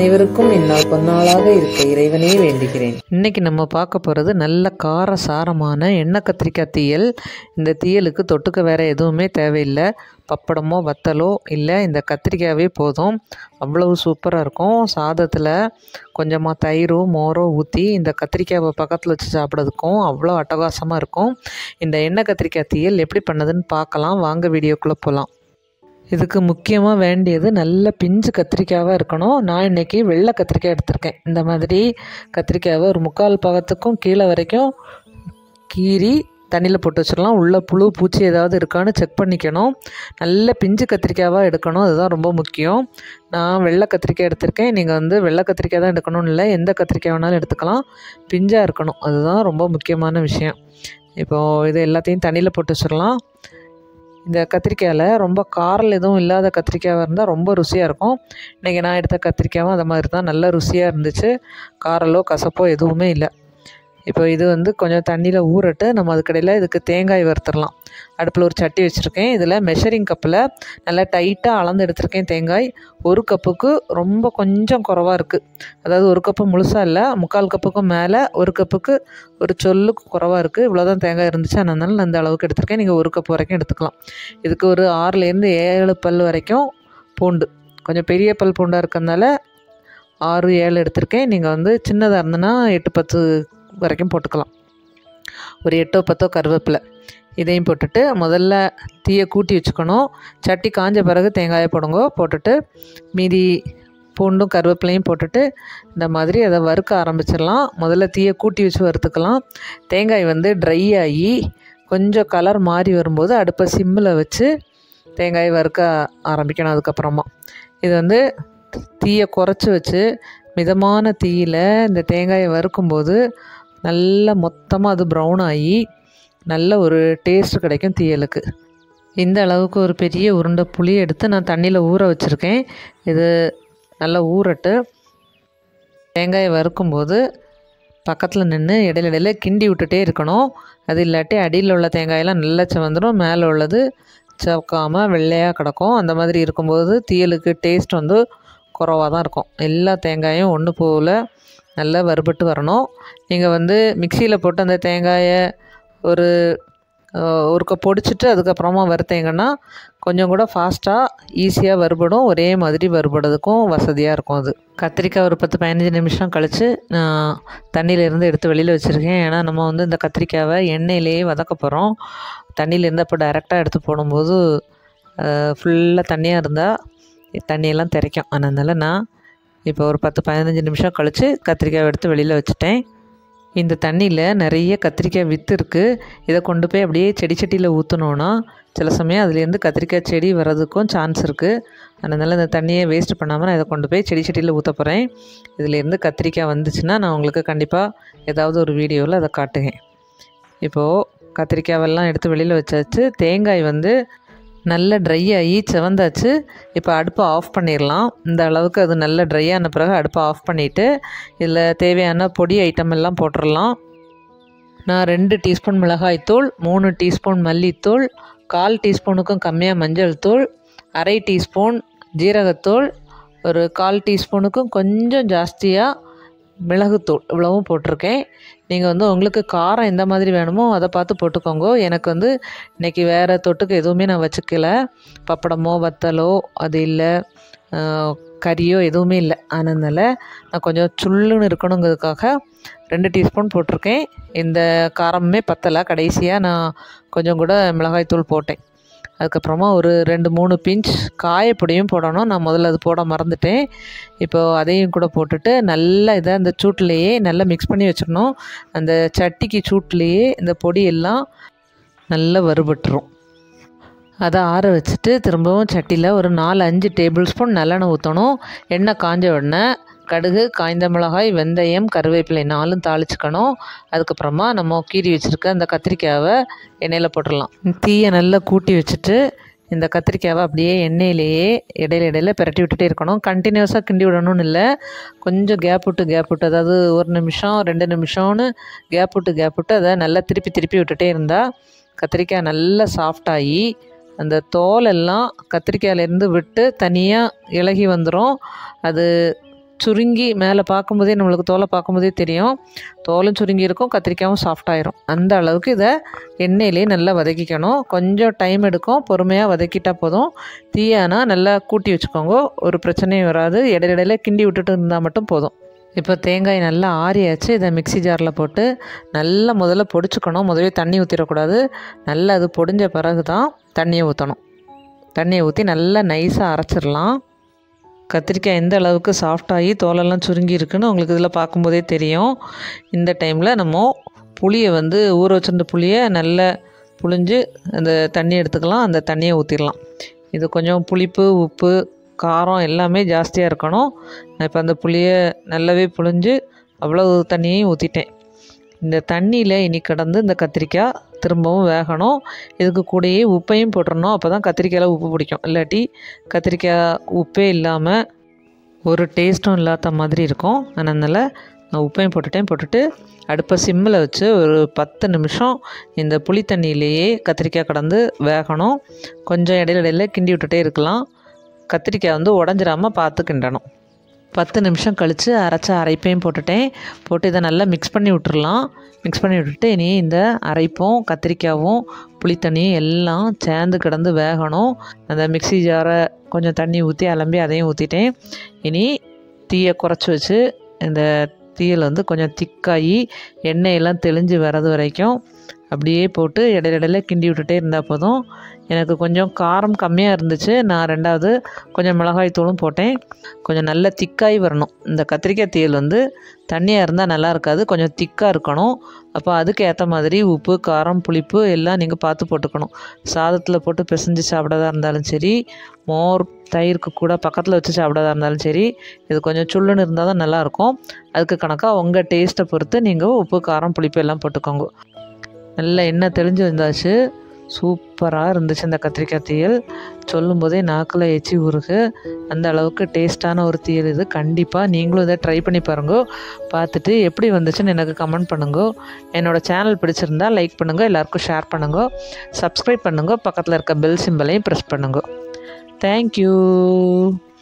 அனைவருக்கும் இந்நாள் பொன்னாளாக இருக்க இறைவனே வேண்டுகிறேன் இன்னைக்கு நம்ம பார்க்க போகிறது நல்ல கார சாரமான எண்ணெய் கத்திரிக்காய் தீயல் இந்த தீயலுக்கு தொட்டுக்க வேறு எதுவுமே தேவையில்லை பப்படமோ வத்தலோ இல்லை இந்த கத்திரிக்காவே போதும் அவ்வளவு சூப்பராக இருக்கும் சாதத்தில் கொஞ்சமாக தயிரோ மோரோ ஊற்றி இந்த கத்திரிக்காவை பக்கத்தில் வச்சு சாப்பிட்றதுக்கும் அவ்வளோ அட்டகாசமாக இருக்கும் இந்த எண்ணெய் கத்திரிக்காய் தீயல் எப்படி பண்ணதுன்னு பார்க்கலாம் வாங்க வீடியோக்குள்ளே போகலாம் இதுக்கு முக்கியமாக வேண்டியது நல்ல பிஞ்சு கத்திரிக்காவாக இருக்கணும் நான் இன்றைக்கி வெள்ளை கத்திரிக்காய் எடுத்திருக்கேன் இந்த மாதிரி கத்திரிக்காவை ஒரு முக்கால் பாகத்துக்கும் கீழே வரைக்கும் கீறி தண்ணியில் போட்டு வச்சிடலாம் உள்ள புழு பூச்சி ஏதாவது இருக்கான்னு செக் பண்ணிக்கணும் நல்ல பிஞ்சு கத்திரிக்காவாக எடுக்கணும் அதுதான் ரொம்ப முக்கியம் நான் வெள்ளை கத்திரிக்காய் எடுத்திருக்கேன் நீங்கள் வந்து வெள்ளை கத்திரிக்காய் தான் எடுக்கணும்னு இல்லை எந்த கத்திரிக்காய் வேணாலும் எடுத்துக்கலாம் பிஞ்சாக இருக்கணும் அதுதான் ரொம்ப முக்கியமான விஷயம் இப்போது இது எல்லாத்தையும் தண்ணியில் போட்டு வச்சிடலாம் இந்த கத்திரிக்காயில் ரொம்ப காரல் எதுவும் இல்லாத கத்திரிக்காயாக இருந்தால் ரொம்ப ருசியாக இருக்கும் இன்றைக்கி நான் எடுத்த கத்திரிக்காயும் அந்த மாதிரி தான் நல்ல ருசியாக இருந்துச்சு காரலோ கசப்போ எதுவுமே இல்லை இப்போ இது வந்து கொஞ்சம் தண்ணியில் ஊறட்டு நம்ம அதுக்கடையில் இதுக்கு தேங்காய் வறுத்துடலாம் அடுப்பில் ஒரு சட்டி வச்சுருக்கேன் இதில் மெஷரிங் கப்பில் நல்லா டைட்டாக அளந்து எடுத்திருக்கேன் தேங்காய் ஒரு கப்புக்கு ரொம்ப கொஞ்சம் குறவாக இருக்குது அதாவது ஒரு கப்பு முழுசாக இல்லை முக்கால் கப்புக்கும் மேலே ஒரு கப்புக்கு ஒரு சொல்லுக்கு குறவாக இருக்குது இவ்வளோதான் தேங்காய் இருந்துச்சு அதனால நான் இந்த அளவுக்கு எடுத்திருக்கேன் நீங்கள் ஒரு கப் வரைக்கும் எடுத்துக்கலாம் இதுக்கு ஒரு ஆறுலேருந்து ஏழு பல் வரைக்கும் பூண்டு கொஞ்சம் பெரிய பல் பூண்டாக இருக்கிறதுனால ஆறு ஏழு எடுத்திருக்கேன் நீங்கள் வந்து சின்னதாக இருந்ததுன்னா எட்டு பத்து வரைக்கும் போட்டுக்கலாம் ஒரு எட்டோ பத்தோ கருவேப்பிலை இதையும் போட்டுட்டு முதல்ல தீயை கூட்டி வச்சுக்கணும் சட்டி காஞ்ச பிறகு தேங்காயை போடுங்க போட்டுட்டு மீதி பூண்டும் கருவேப்பிலையும் போட்டுட்டு இந்த மாதிரி அதை வறுக்க ஆரம்பிச்சிடலாம் முதல்ல தீயை கூட்டி வச்சு வறுத்துக்கலாம் தேங்காய் வந்து ட்ரை ஆகி கொஞ்சம் கலர் மாறி வரும்போது அடுப்பை சிம்மில் வச்சு தேங்காய் வறுக்க ஆரம்பிக்கணும் அதுக்கப்புறமா இது வந்து தீயை குறைச்சி வச்சு மிதமான தீயில் இந்த தேங்காயை வறுக்கும்போது நல்லா மொத்தமாக அது ப்ரௌன் ஆகி நல்ல ஒரு டேஸ்ட் கிடைக்கும் தீயலுக்கு இந்த அளவுக்கு ஒரு பெரிய உருண்டை புளி எடுத்து நான் தண்ணியில் ஊற வச்சுருக்கேன் இது நல்லா ஊறட்டு தேங்காயை வறுக்கும்போது பக்கத்தில் நின்று இடையில இடையில கிண்டி விட்டுட்டே இருக்கணும் அது இல்லாட்டி அடியில் உள்ள தேங்காயெல்லாம் நல்லா செவந்துடும் மேலே உள்ளது செவக்காமல் வெள்ளையாக கிடக்கும் அந்த மாதிரி இருக்கும்போது தீயலுக்கு டேஸ்ட் வந்து குறவாக தான் இருக்கும் எல்லா தேங்காயும் ஒன்று போல் நல்லா வறுபட்டு வரணும் நீங்கள் வந்து மிக்சியில் போட்டு அந்த தேங்காயை ஒரு ஒருக்க பொடிச்சிட்டு அதுக்கப்புறமா வறுத்தீங்கன்னா கொஞ்சம் கூட ஃபாஸ்ட்டாக ஈஸியாக வறுபடும் ஒரே மாதிரி வறுபடுறதுக்கும் வசதியாக இருக்கும் அது கத்திரிக்காய் ஒரு பத்து பதினஞ்சு நிமிஷம் கழித்து நான் தண்ணியிலேருந்து எடுத்து வெளியில் வச்சுருக்கேன் ஏன்னா நம்ம வந்து இந்த கத்திரிக்காவை எண்ணெயிலேயே வதக்க போகிறோம் தண்ணியிலேருந்து அப்போ டைரெக்டாக எடுத்து போடும்போது ஃபுல்லாக தண்ணியாக இருந்தால் தண்ணியெல்லாம் திரைக்கும் அதனால் நான் இப்போ ஒரு பத்து பதினஞ்சு நிமிஷம் கழித்து கத்திரிக்காய் எடுத்து வெளியில் வச்சுட்டேன் இந்த தண்ணியில் நிறைய கத்திரிக்காய் வித்து இருக்குது இதை கொண்டு போய் அப்படியே செடி செடியில் ஊற்றினோன்னா சில சமயம் அதுலேருந்து கத்திரிக்காய் செடி வர்றதுக்கும் சான்ஸ் இருக்குது அதனால் இந்த தண்ணியை வேஸ்ட் பண்ணாமல் நான் இதை கொண்டு போய் செடி செடியில் ஊற்ற போகிறேன் இதுலேருந்து கத்திரிக்காய் வந்துச்சுன்னா நான் உங்களுக்கு கண்டிப்பாக ஏதாவது ஒரு வீடியோவில் அதை காட்டுவேன் இப்போது கத்திரிக்காவெல்லாம் எடுத்து வெளியில் வச்சாச்சு தேங்காய் வந்து நல்ல ட்ரை ஆகி செவந்தாச்சு இப்போ அடுப்பை ஆஃப் பண்ணிடலாம் இந்த அளவுக்கு அது நல்ல ட்ரை ஆன பிறகு அடுப்பை ஆஃப் பண்ணிவிட்டு இதில் தேவையான பொடி ஐட்டம் எல்லாம் போட்டுடலாம் நான் ரெண்டு டீஸ்பூன் மிளகாய்த்தூள் மூணு டீஸ்பூன் மல்லித்தூள் கால் டீஸ்பூனுக்கும் கம்மியாக மஞ்சள் தூள் அரை டீஸ்பூன் ஜீரகத்தூள் ஒரு கால் டீஸ்பூனுக்கும் கொஞ்சம் ஜாஸ்தியாக மிளகுத்தூள் இவ்வளவும் போட்டிருக்கேன் நீங்கள் வந்து உங்களுக்கு காரம் எந்த மாதிரி வேணுமோ அதை பார்த்து போட்டுக்கோங்க எனக்கு வந்து இன்றைக்கி வேறு தொட்டுக்கு எதுவுமே நான் வச்சுக்கல பப்படமோ வத்தலோ அது இல்லை கறியோ எதுவுமே இல்லை அதனால் நான் கொஞ்சம் சுள்ளுன்னு இருக்கணுங்கிறதுக்காக ரெண்டு டீஸ்பூன் போட்டிருக்கேன் இந்த காரமுமே பத்தலை கடைசியாக நான் கொஞ்சம் கூட மிளகாய்த்தூள் போட்டேன் அதுக்கப்புறமா ஒரு ரெண்டு மூணு பிஞ்ச் காயப்பொடியும் போடணும் நான் முதல்ல அது போட மறந்துட்டேன் இப்போது அதையும் கூட போட்டுட்டு நல்லா இதை அந்த சூட்லேயே நல்லா மிக்ஸ் பண்ணி வச்சிடணும் அந்த சட்டிக்கு சூட்லேயே இந்த பொடி எல்லாம் நல்லா வறுபட்டுரும் அதை ஆற வச்சுட்டு திரும்பவும் சட்டியில் ஒரு நாலு அஞ்சு டேபிள் ஸ்பூன் நல்லெண்ணெய் ஊற்றணும் எண்ணெய் காஞ்ச உடனே கடுகு காய்ந்த மிளகாய் வெந்தயம் கருவேப்பிலை நாலும் தாளிச்சுக்கணும் அதுக்கப்புறமா நம்ம கீறி வச்சுருக்க அந்த கத்திரிக்காவை எண்ணெயில் போட்டுடலாம் தீயை நல்லா கூட்டி வச்சுட்டு இந்த கத்திரிக்காவை அப்படியே எண்ணெயிலேயே இடையில இடையில பிரட்டி விட்டுட்டே இருக்கணும் கண்டினியூஸாக கிண்டி விடணும்னு இல்லை கொஞ்சம் கேப் விட்டு கேப் விட்டு அதாவது ஒரு நிமிஷம் ரெண்டு நிமிஷம்னு கேப் விட்டு கேப் விட்டு அதை நல்லா திருப்பி திருப்பி விட்டுட்டே இருந்தால் கத்திரிக்காய் நல்லா சாஃப்டாகி அந்த தோல் எல்லாம் கத்திரிக்காயிலேருந்து விட்டு தனியாக இலகி வந்துடும் அது சுருங்கி மேலே பார்க்கும்போதே நம்மளுக்கு தோலை பார்க்கும்போதே தெரியும் தோலும் சுருங்கி இருக்கும் கத்திரிக்காயும் சாஃப்டாயிரும் அந்த அளவுக்கு இதை எண்ணெயிலே நல்லா வதக்கிக்கணும் கொஞ்சம் டைம் எடுக்கும் பொறுமையாக வதக்கிட்டால் போதும் தீயானா நல்லா கூட்டி வச்சுக்கோங்க ஒரு பிரச்சனையும் வராது இடையில இடையில கிண்டி விட்டுட்டு இருந்தால் மட்டும் போதும் இப்போ தேங்காய் நல்லா ஆறியாச்சு இதை மிக்ஸி ஜாரில் போட்டு நல்லா முதல்ல பொடிச்சுக்கணும் முதவே தண்ணி ஊற்றிடக்கூடாது நல்லா அது பொடிஞ்ச பிறகு தான் தண்ணியை ஊற்றணும் தண்ணியை ஊற்றி நல்லா நைஸாக அரைச்சிடலாம் கத்திரிக்காய் எந்த அளவுக்கு சாஃப்டாகி தோலெல்லாம் சுருங்கி இருக்குன்னு உங்களுக்கு இதில் பார்க்கும்போதே தெரியும் இந்த டைமில் நம்ம புளியை வந்து ஊற வச்சிருந்த புளியை நல்லா புளிஞ்சு அந்த தண்ணி எடுத்துக்கலாம் அந்த தண்ணியை ஊற்றிடலாம் இது கொஞ்சம் புளிப்பு உப்பு காரம் எல்லாமே ஜாஸ்தியாக இருக்கணும் நான் இப்போ அந்த புளியை நல்லாவே புளிஞ்சு அவ்வளோ தண்ணியையும் ஊற்றிட்டேன் இந்த தண்ணியில் இனி கடந்து இந்த கத்திரிக்காய் திரும்பவும் வேகணும் இதுக்கு கூடயே உப்பையும் போட்டுறணும் அப்போ தான் கத்திரிக்காயில் உப்பு பிடிக்கும் இல்லாட்டி கத்திரிக்காய் உப்பே இல்லாமல் ஒரு டேஸ்ட்டும் இல்லாத மாதிரி இருக்கும் அதனால் நான் உப்பையும் போட்டுட்டேன் போட்டுட்டு அடுப்பை சிம்மில் வச்சு ஒரு பத்து நிமிஷம் இந்த புளி தண்ணியிலேயே கத்திரிக்காய் கடந்து வேகணும் கொஞ்சம் இடையில இடையில கிண்டி விட்டுட்டே இருக்கலாம் கத்திரிக்காய் வந்து உடஞ்சிராமல் பார்த்து கிண்டணும் பத்து நிமிஷம் கழித்து அரைச்ச அரைப்பையும் போட்டுட்டேன் போட்டு இதை நல்லா மிக்ஸ் பண்ணி விட்டுறலாம் மிக்ஸ் பண்ணி விட்டுட்டு இனி இந்த அரைப்பும் கத்திரிக்காயும் புளித்தண்ணியும் எல்லாம் சேர்ந்து கிடந்து வேகணும் அந்த மிக்ஸி ஜாரை கொஞ்சம் தண்ணி ஊற்றி அலம்பி அதையும் ஊற்றிட்டேன் இனி தீயை குறைச்சி வச்சு இந்த தீயில் வந்து கொஞ்சம் திக்காகி எண்ணெயெல்லாம் தெளிஞ்சு வர்றது வரைக்கும் அப்படியே போட்டு இடையில இடையில கிண்டி விட்டுட்டே இருந்தால் போதும் எனக்கு கொஞ்சம் காரம் கம்மியாக இருந்துச்சு நான் ரெண்டாவது கொஞ்சம் மிளகாய் தூளும் போட்டேன் கொஞ்சம் நல்ல திக்காகி வரணும் இந்த கத்திரிக்காய் தீயல் வந்து தண்ணியாக இருந்தால் நல்லா இருக்காது கொஞ்சம் திக்காக இருக்கணும் அப்போ அதுக்கு ஏற்ற மாதிரி உப்பு காரம் புளிப்பு எல்லாம் நீங்கள் பார்த்து போட்டுக்கணும் சாதத்தில் போட்டு பிசைஞ்சு சாப்பிட்றதா இருந்தாலும் சரி மோர் தயிருக்கு கூட பக்கத்தில் வச்சு சாப்பிட்றதா இருந்தாலும் சரி இது கொஞ்சம் சுள்ளுன்னு இருந்தால் தான் நல்லாயிருக்கும் அதுக்கு கணக்காக உங்கள் டேஸ்ட்டை பொறுத்து நீங்கள் உப்பு காரம் புளிப்பு எல்லாம் போட்டுக்கோங்க நல்ல எண்ணெய் தெளிஞ்சு வந்தாச்சு சூப்பராக இருந்துச்சு இந்த கத்திரிக்காய் தீயல் சொல்லும்போதே நாக்கில் எச்சி ஊறுகு அந்த அளவுக்கு டேஸ்ட்டான ஒரு தீயல் இது கண்டிப்பாக நீங்களும் இதை ட்ரை பண்ணி பாருங்க பார்த்துட்டு எப்படி வந்துச்சுன்னு எனக்கு கமெண்ட் பண்ணுங்க என்னோடய சேனல் பிடிச்சிருந்தா லைக் பண்ணுங்கள் எல்லாருக்கும் ஷேர் பண்ணுங்க சப்ஸ்கிரைப் பண்ணுங்க பக்கத்தில் இருக்க பெல் சிம்பலையும் ப்ரெஸ் பண்ணுங்க தேங்க்யூ